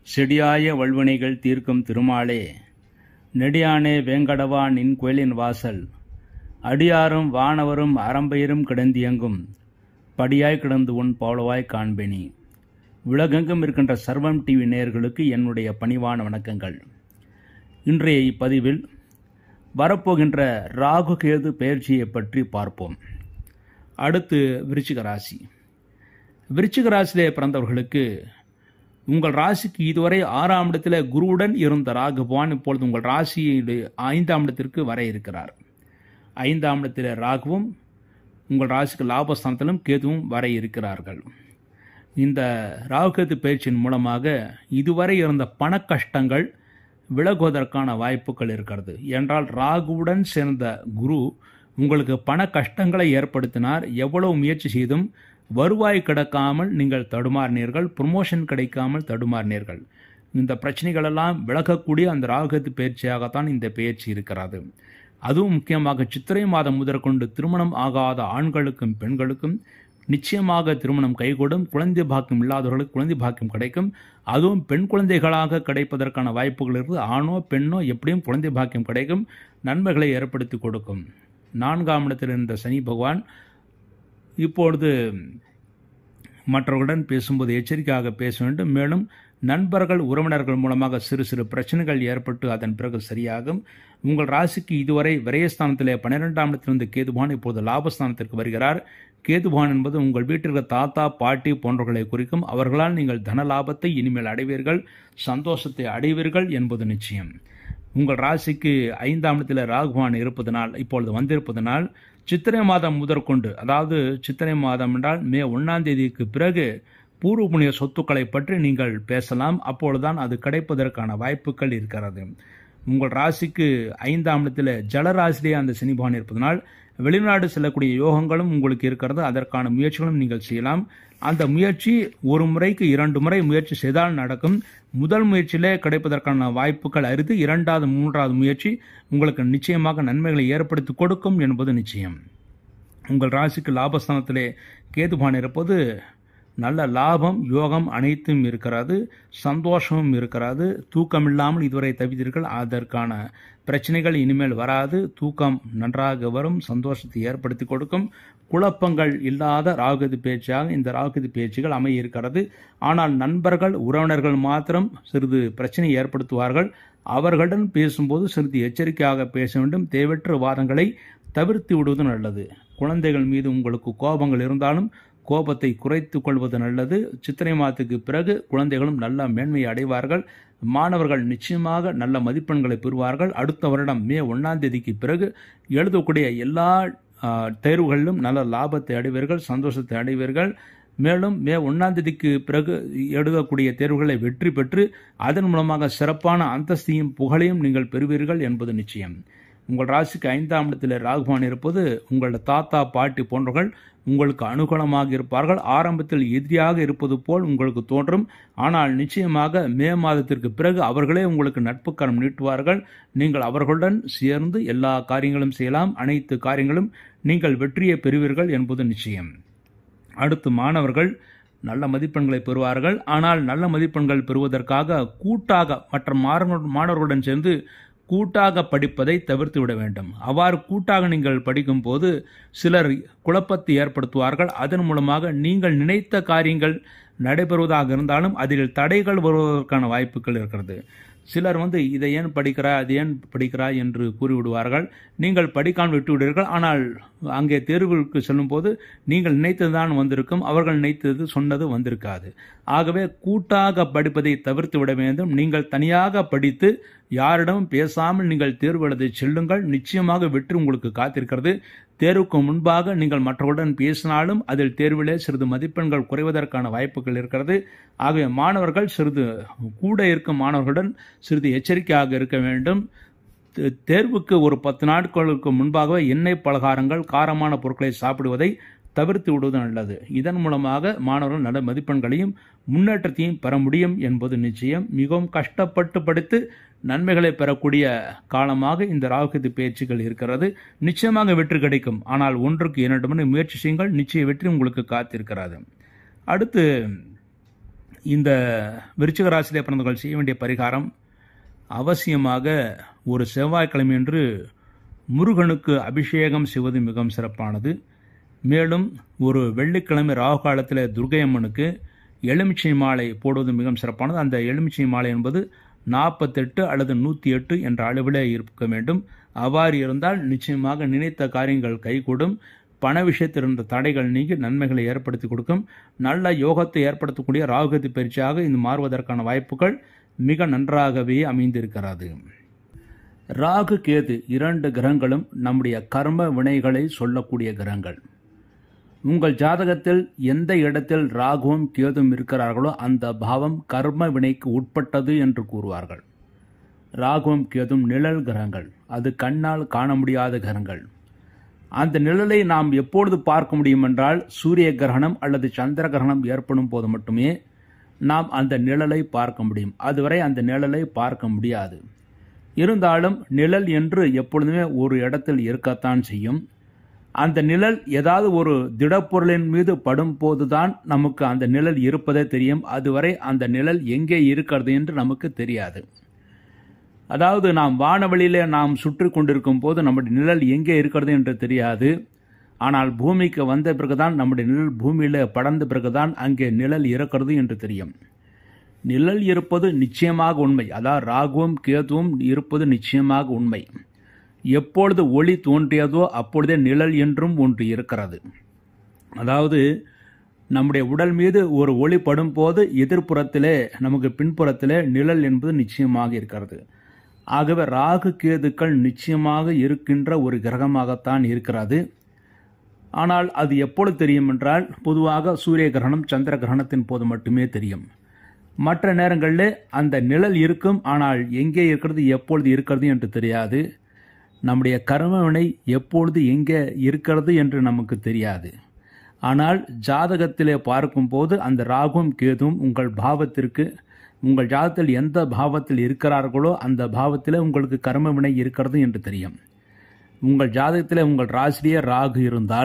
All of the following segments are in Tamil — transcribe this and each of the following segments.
செடியாய வல்வினைகள் தீர்க்கும் திருமாலே நெடியானே வேங்கடவா நின் கோயிலின் வாசல் அடியாரும் வானவரும் அறம்பெயரும் கிடந்தியங்கும் படியாய் கிடந்து உன் பவளவாய் காண்பேனி உலகெங்கும் இருக்கின்ற சர்வம் டிவி நேயர்களுக்கு என்னுடைய பணிவான வணக்கங்கள் இன்றைய இப்பதிவில் வரப்போகின்ற ராகு கேது பயிற்சியை பற்றி பார்ப்போம் அடுத்து விருச்சிக ராசி விருச்சிக ராசியிலே பிறந்தவர்களுக்கு உங்கள் ராசிக்கு இதுவரை ஆறாம் இடத்தில் குருவுடன் இருந்த ராகுவான் இப்பொழுது உங்கள் ராசியுடைய ஐந்தாம் இடத்திற்கு வர இருக்கிறார் ஐந்தாம் இடத்தில் ராகுவும் உங்கள் ராசிக்கு லாபஸ்தானத்திலும் கேதுவும் வர இருக்கிறார்கள் இந்த ராகுகேது பயிற்சியின் மூலமாக இதுவரை இருந்த பண கஷ்டங்கள் விலகுவதற்கான வாய்ப்புகள் இருக்கிறது என்றால் ராகுவுடன் சேர்ந்த குரு உங்களுக்கு பண கஷ்டங்களை ஏற்படுத்தினார் எவ்வளவு முயற்சி செய்தும் வருவாய் கிடைக்காமல் நீங்கள் தடுமாறினீர்கள் ப்ரொமோஷன் கிடைக்காமல் தடுமாறினீர்கள் இந்த பிரச்சனைகளெல்லாம் விலகக்கூடிய அந்த ராகுகத்து பயிற்சியாகத்தான் இந்த பயிற்சி இருக்கிறது அதுவும் முக்கியமாக சித்திரை மாதம் முதற்கொண்டு திருமணம் ஆகாத ஆண்களுக்கும் பெண்களுக்கும் நிச்சயமாக திருமணம் கைகூடும் குழந்தை பாக்கியம் இல்லாதவர்களுக்கு குழந்தை பாக்கியம் கிடைக்கும் அதுவும் பெண் குழந்தைகளாக கிடைப்பதற்கான வாய்ப்புகள் இருக்குது ஆணோ பெண்ணோ எப்படியும் குழந்தை பாக்கியம் கிடைக்கும் நன்மைகளை ஏற்படுத்தி கொடுக்கும் நான்காம் இடத்தில் இருந்த சனி பகவான் இப்பொழுது மற்றவர்களுடன் பேசும்போது எச்சரிக்கையாக பேச வேண்டும் மேலும் நண்பர்கள் உறவினர்கள் மூலமாக சிறு சிறு பிரச்சனைகள் ஏற்பட்டு அதன் பிறகு சரியாகும் உங்கள் ராசிக்கு இதுவரை விரயஸ்தானத்திலே பன்னிரெண்டாம் இடத்திலிருந்து கேதுபான் இப்போது லாபஸ்தானத்திற்கு வருகிறார் கேதுபான் என்பது உங்கள் வீட்டிற்கு தாத்தா பாட்டி போன்றவர்களை குறிக்கும் அவர்களால் நீங்கள் தன லாபத்தை இனிமேல் அடைவீர்கள் சந்தோஷத்தை அடைவீர்கள் என்பது நிச்சயம் உங்கள் ராசிக்கு ஐந்தாம் இடத்தில் ராகுவான் இருப்பதனால் இப்பொழுது வந்திருப்பதனால் சித்திரை மாதம் முதற்கொண்டு அதாவது சித்திரை மாதம் என்றால் மே ஒன்றாம் தேதிக்கு பிறகு பூர்வ புண்ணிய சொத்துக்களை பற்றி நீங்கள் பேசலாம் அப்பொழுதுதான் அது கிடைப்பதற்கான வாய்ப்புகள் இருக்கிறது உங்கள் ராசிக்கு ஐந்தாம் இடத்தில் ஜலராசிலே அந்த சனிபகவான் இருப்பதனால் வெளிநாடு செல்லக்கூடிய யோகங்களும் உங்களுக்கு இருக்கிறது அதற்கான முயற்சிகளும் நீங்கள் செய்யலாம் அந்த முயற்சி ஒரு முறைக்கு இரண்டு முறை முயற்சி செய்தால் நடக்கும் முதல் முயற்சியிலே கிடைப்பதற்கான வாய்ப்புகள் அரிது இரண்டாவது மூன்றாவது முயற்சி உங்களுக்கு நிச்சயமாக நன்மைகளை ஏற்படுத்தி கொடுக்கும் என்பது நிச்சயம் உங்கள் ராசிக்கு லாபஸ்தானத்திலே கேதுபான் இருப்பது நல்ல லாபம் யோகம் அனைத்தும் இருக்கிறது சந்தோஷமும் இருக்கிறது தூக்கம் இல்லாமல் இதுவரை தவித்தீர்கள் அதற்கான பிரச்சனைகள் இனிமேல் வராது தூக்கம் நன்றாக வரும் சந்தோஷத்தை ஏற்படுத்தி கொடுக்கும் குழப்பங்கள் இல்லாத ராகுதி பேச்சாக இந்த ராகுதி பேச்சுகள் அமைய இருக்கிறது ஆனால் நண்பர்கள் உறவினர்கள் மாத்திரம் சிறிது பிரச்சனை ஏற்படுத்துவார்கள் அவர்களுடன் பேசும்போது சிறிது எச்சரிக்கையாக பேச வேண்டும் தேவையற்ற வாதங்களை தவிர்த்து விடுவது நல்லது குழந்தைகள் மீது உங்களுக்கு கோபங்கள் இருந்தாலும் கோபத்தை குறைத்து கொள்வது நல்லது சித்திரை மாதத்துக்கு பிறகு குழந்தைகளும் நல்ல மேன்மையை அடைவார்கள் மாணவர்கள் நிச்சயமாக நல்ல மதிப்பெண்களை பெறுவார்கள் அடுத்த வருடம் மே ஒன்றாம் தேதிக்கு பிறகு எழுதக்கூடிய எல்லா தேர்வுகளிலும் நல்ல லாபத்தை அடைவீர்கள் சந்தோஷத்தை அடைவீர்கள் மேலும் மே ஒன்றாம் தேதிக்கு பிறகு எழுதக்கூடிய தேர்வுகளை வெற்றி பெற்று அதன் மூலமாக சிறப்பான அந்தஸ்தையும் புகழையும் நீங்கள் பெறுவீர்கள் என்பது நிச்சயம் உங்கள் ராசிக்கு ஐந்தாம் இடத்தில் ராகுவான் இருப்பது உங்களோட தாத்தா பாட்டி போன்றவர்கள் உங்களுக்கு அனுகூலமாக இருப்பார்கள் ஆரம்பத்தில் எதிரியாக இருப்பது போல் உங்களுக்கு தோன்றும் ஆனால் நிச்சயமாக மே மாதத்திற்கு பிறகு அவர்களே உங்களுக்கு நட்புக்கரம் நீட்டுவார்கள் நீங்கள் அவர்களுடன் சேர்ந்து எல்லா காரியங்களும் செய்யலாம் அனைத்து காரியங்களும் நீங்கள் வெற்றியை பெறுவீர்கள் என்பது நிச்சயம் அடுத்து மாணவர்கள் நல்ல மதிப்பெண்களை பெறுவார்கள் ஆனால் நல்ல மதிப்பெண்கள் பெறுவதற்காக கூட்டாக மற்ற மாணவர்களுடன் சேர்ந்து கூட்டாக படிப்பதை தவிர்த்து விட வேண்டும் அவ்வாறு கூட்டாக நீங்கள் படிக்கும் போது சிலர் குழப்பத்தை ஏற்படுத்துவார்கள் அதன் மூலமாக நீங்கள் நினைத்த காரியங்கள் நடைபெறுவதாக இருந்தாலும் அதில் தடைகள் வருவதற்கான வாய்ப்புகள் இருக்கிறது சிலர் வந்து இதை ஏன் படிக்கிறா அது ஏன் படிக்கிறா என்று கூறிவிடுவார்கள் நீங்கள் படிக்காமல் விட்டு விடுவீர்கள் ஆனால் அங்கே தேர்வுகளுக்கு செல்லும்போது நீங்கள் நினைத்தது தான் வந்திருக்கும் அவர்கள் நினைத்தது சொன்னது வந்திருக்காது ஆகவே கூட்டாக படிப்பதை தவிர்த்து விட வேண்டும் நீங்கள் தனியாக படித்து யாரிடமும் பேசாமல் நீங்கள் தேர்வு எழுதி செல்லுங்கள் நிச்சயமாக வெற்றி உங்களுக்கு காத்திருக்கிறது தேர்வுக்கு முன்பாக நீங்கள் மற்றவர்களுடன் பேசினாலும் அதில் தேர்விலே சிறிது மதிப்பெண்கள் குறைவதற்கான வாய்ப்புகள் இருக்கிறது ஆகவே மாணவர்கள் சிறிது கூட இருக்கும் மாணவர்களுடன் சிறிது எச்சரிக்கையாக இருக்க வேண்டும் தேர்வுக்கு ஒரு பத்து நாட்களுக்கு முன்பாகவே எண்ணெய் பலகாரங்கள் காரமான பொருட்களை சாப்பிடுவதை தவிர்த்து விடுவது நல்லது இதன் மூலமாக மாணவர்கள் நல்ல மதிப்பெண்களையும் முன்னேற்றத்தையும் பெற முடியும் என்பது நிச்சயம் மிகவும் கஷ்டப்பட்டு படித்து நன்மைகளை பெறக்கூடிய காலமாக இந்த ராகுகேது பயிற்சிகள் இருக்கிறது நிச்சயமாக வெற்றி கிடைக்கும் ஆனால் ஒன்றுக்கு இரண்டு மணி முயற்சி செய்யுங்கள் நிச்சய வெற்றி உங்களுக்கு காத்திருக்கிறது அடுத்து இந்த விருச்சிக ராசியிலே பிறந்தவர்கள் செய்ய வேண்டிய பரிகாரம் அவசியமாக ஒரு செவ்வாய்க்கிழமையன்று முருகனுக்கு அபிஷேகம் செய்வது மிகவும் சிறப்பானது மேலும் ஒரு வெள்ளிக்கிழமை ராகு காலத்தில் துர்கை அம்மனுக்கு எலுமிச்சை மாலை போடுவது மிகவும் சிறப்பானது அந்த எலுமிச்சை மாலை என்பது நாற்பத்தெட்டு அல்லது நூற்றி எட்டு என்ற அளவில் இருக்க வேண்டும் அவ்வாறு இருந்தால் நிச்சயமாக நினைத்த காரியங்கள் கைகூடும் பண விஷயத்தில் இருந்த தடைகள் நீங்கி நன்மைகளை ஏற்படுத்தி கொடுக்கும் நல்ல யோகத்தை ஏற்படுத்தக்கூடிய ராகுகதி பயிற்சியாக இது மாறுவதற்கான வாய்ப்புகள் மிக நன்றாகவே அமைந்திருக்கிறது ராகு கேது இரண்டு கிரகங்களும் நம்முடைய கர்ம வினைகளை சொல்லக்கூடிய கிரகங்கள் உங்கள் ஜாதகத்தில் எந்த இடத்தில் ராகுவும் கேதும் இருக்கிறார்களோ அந்த பாவம் கர்ம வினைக்கு உட்பட்டது என்று கூறுவார்கள் ராகுவும் கேதும் நிழல் கிரகங்கள் அது கண்ணால் காண முடியாத கிரகங்கள் அந்த நிழலை நாம் எப்பொழுது பார்க்க முடியும் என்றால் சூரிய கிரகணம் அல்லது சந்திர கிரகணம் ஏற்படும் போது மட்டுமே நாம் அந்த நிழலை பார்க்க முடியும் அதுவரை அந்த நிழலை பார்க்க முடியாது இருந்தாலும் நிழல் என்று எப்பொழுதுமே ஒரு இடத்தில் இருக்கத்தான் செய்யும் அந்த நிழல் ஏதாவது ஒரு திடப்பொருளின் மீது படும் போதுதான் நமக்கு அந்த நிழல் இருப்பதே தெரியும் அதுவரை அந்த நிழல் எங்கே இருக்கிறது என்று நமக்கு தெரியாது அதாவது நாம் வானவெளியிலே நாம் சுற்றி கொண்டிருக்கும் போது நம்முடைய நிழல் எங்கே இருக்கிறது என்று தெரியாது ஆனால் பூமிக்கு வந்த பிறகுதான் நம்முடைய நிழல் பூமியில் படர்ந்த பிறகுதான் அங்கே நிழல் இருக்கிறது என்று தெரியும் நிழல் இருப்பது நிச்சயமாக உண்மை அதாவது ராகுவும் கேதுவும் இருப்பது நிச்சயமாக உண்மை எப்பொழுது ஒளி தோன்றியதோ அப்பொழுதே நிழல் என்றும் ஒன்று இருக்கிறது அதாவது நம்முடைய உடல் மீது ஒரு ஒளி படும் போது எதிர்ப்புறத்திலே நமக்கு பின்புறத்திலே நிழல் என்பது நிச்சயமாக இருக்கிறது ஆகவே ராகு கேதுக்கள் நிச்சயமாக இருக்கின்ற ஒரு கிரகமாகத்தான் இருக்கிறது ஆனால் அது எப்பொழுது தெரியும் என்றால் பொதுவாக சூரிய கிரகணம் சந்திர கிரகணத்தின் போது மட்டுமே தெரியும் மற்ற நேரங்களில் அந்த நிழல் இருக்கும் ஆனால் எங்கே இருக்கிறது எப்பொழுது இருக்கிறது என்று தெரியாது நம்முடைய கர்மவினை எப்பொழுது எங்கே இருக்கிறது என்று நமக்கு தெரியாது ஆனால் ஜாதகத்திலே பார்க்கும்போது அந்த ராகும் கேதும் உங்கள் பாவத்திற்கு உங்கள் ஜாதகத்தில் எந்த பாவத்தில் இருக்கிறார்களோ அந்த பாவத்தில் உங்களுக்கு கர்மவினை இருக்கிறது என்று தெரியும் உங்கள் ஜாதகத்தில் உங்கள் ராசிலேயே ராகு இருந்தால்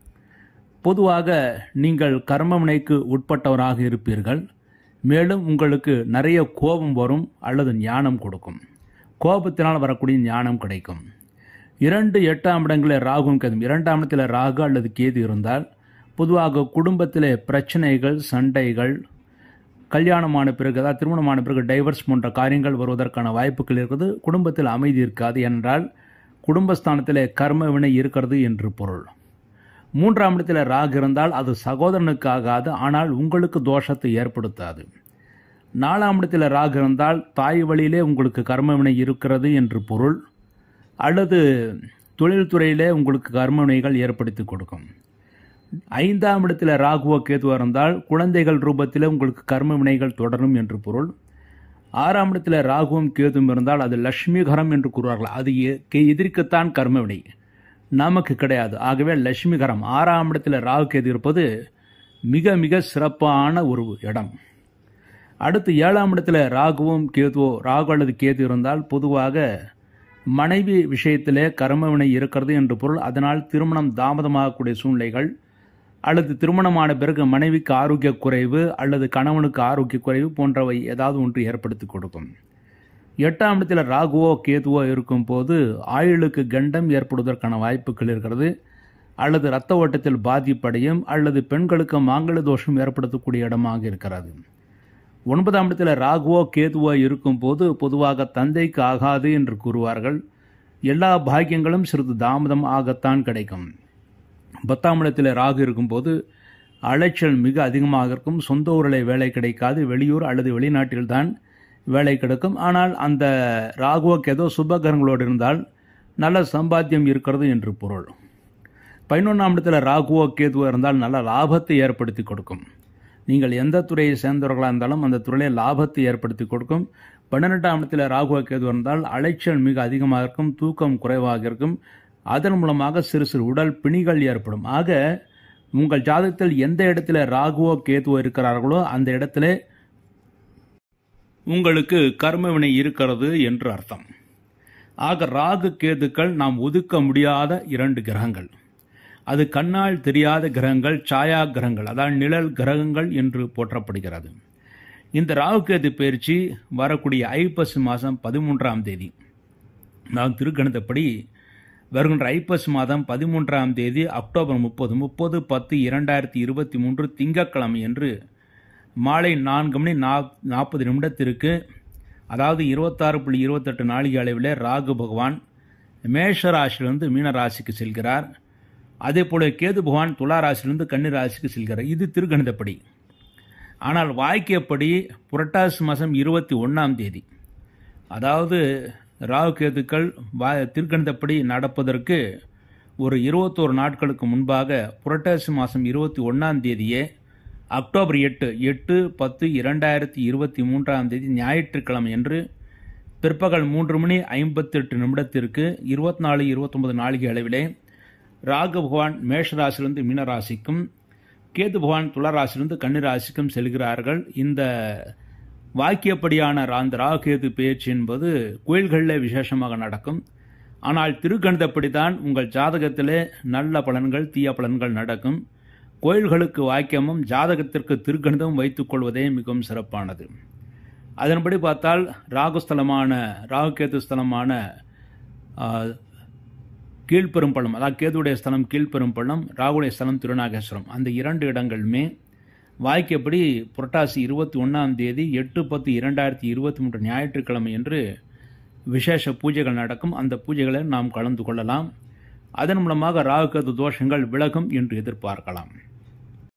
பொதுவாக நீங்கள் கர்மவினைக்கு உட்பட்டவராக இருப்பீர்கள் மேலும் உங்களுக்கு நிறைய கோபம் வரும் அல்லது ஞானம் கொடுக்கும் கோபத்தினால் வரக்கூடிய ஞானம் கிடைக்கும் இரண்டு எட்டாம் இடங்களில் ராகுவும் கேதும் இரண்டாம் இடத்தில் ராகு அல்லது கேது இருந்தால் பொதுவாக குடும்பத்தில் பிரச்சனைகள் சண்டைகள் கல்யாணமான பிறகு அதாவது திருமணமான பிறகு டைவர்ஸ் போன்ற காரியங்கள் வருவதற்கான வாய்ப்புகள் இருக்கிறது குடும்பத்தில் அமைதி இருக்காது என்றால் குடும்பஸ்தானத்தில் கர்ம வினை இருக்கிறது என்று பொருள் மூன்றாம் இடத்தில் ராகு இருந்தால் அது சகோதரனுக்கு ஆகாது ஆனால் உங்களுக்கு தோஷத்தை ஏற்படுத்தாது நாலாம் இடத்தில் ராகு இருந்தால் தாய் வழியிலே உங்களுக்கு கர்மவினை இருக்கிறது என்று பொருள் அல்லது தொழில்துறையிலே உங்களுக்கு கர்மவினைகள் ஏற்படுத்தி கொடுக்கும் ஐந்தாம் இடத்தில் ராகுவோ கேதுவா இருந்தால் குழந்தைகள் ரூபத்தில் உங்களுக்கு கர்ம வினைகள் தொடரும் என்று பொருள் ஆறாம் இடத்தில் ராகுவும் கேதுவும் இருந்தால் அது லட்சுமிகரம் என்று கூறுவார்கள் அது எதிர்க்கத்தான் கர்ம வினை நமக்கு கிடையாது ஆகவே லட்சுமிகரம் ஆறாம் இடத்தில் ராகு கேது இருப்பது மிக மிக சிறப்பான ஒரு இடம் அடுத்து ஏழாம் இடத்துல ராகுவும் கேதுவோ ராகு அல்லது கேது இருந்தால் பொதுவாக மனைவி விஷயத்திலே கர்மவினை இருக்கிறது என்று பொருள் அதனால் திருமணம் தாமதமாகக்கூடிய சூழ்நிலைகள் அல்லது திருமணமான பிறகு மனைவிக்கு ஆரோக்கிய குறைவு அல்லது கணவனுக்கு ஆரோக்கிய குறைவு போன்றவை ஏதாவது ஒன்று ஏற்படுத்தி கொடுக்கும் எட்டாம் இடத்தில் ராகுவோ கேதுவோ இருக்கும் போது ஆயுளுக்கு கண்டம் ஏற்படுவதற்கான வாய்ப்புகள் இருக்கிறது அல்லது இரத்த ஓட்டத்தில் பாதிப்படையும் அல்லது பெண்களுக்கு மாங்கல தோஷம் ஏற்படுத்தக்கூடிய இடமாக இருக்கிறது ஒன்பதாம் இடத்தில் ராகுவோ கேதுவோ இருக்கும் போது பொதுவாக தந்தைக்கு ஆகாது என்று கூறுவார்கள் எல்லா பாக்கியங்களும் சிறிது தாமதம் ஆகத்தான் கிடைக்கும் பத்தாம் இடத்தில் ராகு இருக்கும்போது அலைச்சல் மிக அதிகமாக இருக்கும் சொந்த ஊரில் வேலை கிடைக்காது வெளியூர் அல்லது வெளிநாட்டில்தான் வேலை கிடைக்கும் ஆனால் அந்த ராகுவுக்கு ஏதோ சுபகரங்களோடு இருந்தால் நல்ல சம்பாத்தியம் இருக்கிறது என்று பொருள் பதினொன்றாம் இடத்தில் ராகுவோ கேதுவோ இருந்தால் நல்ல லாபத்தை ஏற்படுத்தி கொடுக்கும் நீங்கள் எந்த துறையை சேர்ந்தவர்களாக இருந்தாலும் அந்த துறையில் லாபத்தை ஏற்படுத்தி கொடுக்கும் பன்னிரெண்டாம் இடத்தில் ராகுவோ கேது இருந்தால் அலைச்சல் மிக அதிகமாக இருக்கும் தூக்கம் குறைவாக இருக்கும் அதன் மூலமாக சிறு சிறு உடல் பிணிகள் ஏற்படும் ஆக உங்கள் ஜாதகத்தில் எந்த இடத்துல ராகுவோ கேதுவோ இருக்கிறார்களோ அந்த இடத்துல உங்களுக்கு கர்மவினை இருக்கிறது என்று அர்த்தம் ஆக ராகு கேதுக்கள் நாம் ஒதுக்க முடியாத இரண்டு கிரகங்கள் அது கண்ணால் தெரியாத கிரகங்கள் சாயா கிரகங்கள் அதாவது நிழல் கிரகங்கள் என்று போற்றப்படுகிறது இந்த ராகுகேது பயிற்சி வரக்கூடிய ஐப்பசி மாதம் பதிமூன்றாம் தேதி நான் திருக்கணிதப்படி வருகின்ற ஐப்பசி மாதம் பதிமூன்றாம் தேதி அக்டோபர் முப்பது முப்பது பத்து இரண்டாயிரத்தி இருபத்தி மூன்று திங்கட்கிழமை என்று மாலை நான்கு மணி நாப் நாற்பது நிமிடத்திற்கு அதாவது இருபத்தாறு புள்ளி இருபத்தெட்டு நாளிகை அளவில் ராகு பகவான் மேஷ ராசியிலிருந்து மீன ராசிக்கு செல்கிறார் அதே போல கேது பகவான் துலா ராசியிலிருந்து கன்னி ராசிக்கு செல்கிறார் இது திருக்கணிதப்படி ஆனால் வாக்கியப்படி புரட்டாசி மாதம் இருபத்தி ஒன்றாம் தேதி அதாவது ராகு கேதுக்கள் வா திருக்கணிதப்படி நடப்பதற்கு ஒரு இருபத்தோரு நாட்களுக்கு முன்பாக புரட்டாசி மாதம் இருபத்தி ஒன்றாம் தேதியே அக்டோபர் எட்டு எட்டு பத்து இரண்டாயிரத்தி இருபத்தி மூன்றாம் தேதி ஞாயிற்றுக்கிழமை என்று பிற்பகல் மூன்று மணி ஐம்பத்தெட்டு நிமிடத்திற்கு இருபத்தி நாலு இருபத்தொன்பது நாளிகை அளவிலே ராகு பகவான் மேஷராசிலிருந்து மீனராசிக்கும் கேது பகவான் துளராசிலிருந்து கன்னிராசிக்கும் செல்கிறார்கள் இந்த வாக்கியப்படியான அந்த ராகுகேது பேச்சு என்பது கோயில்களில் விசேஷமாக நடக்கும் ஆனால் திருக்கணிதப்படி தான் உங்கள் ஜாதகத்திலே நல்ல பலன்கள் தீய பலன்கள் நடக்கும் கோயில்களுக்கு வாக்கியமும் ஜாதகத்திற்கு திருக்கணிதம் வைத்துக் கொள்வதே மிகவும் சிறப்பானது அதன்படி பார்த்தால் ராகுஸ்தலமான ராகுகேது ஸ்தலமான கீழ்பெரும்பள்ளம் அதாவது கேதுடைய ஸ்தலம் கீழ்பெரும்பள்ளம் ராகுடைய ஸ்தலம் திருநாகேஸ்வரம் அந்த இரண்டு இடங்களுமே வாய்க்கப்படி புரட்டாசி இருபத்தி ஒன்றாம் தேதி எட்டு பத்து இரண்டாயிரத்தி இருபத்தி மூன்று ஞாயிற்றுக்கிழமை என்று விசேஷ பூஜைகள் நடக்கும் அந்த பூஜைகளை நாம் கலந்து கொள்ளலாம் அதன் மூலமாக ராகுகேது தோஷங்கள் விலகும் என்று எதிர்பார்க்கலாம்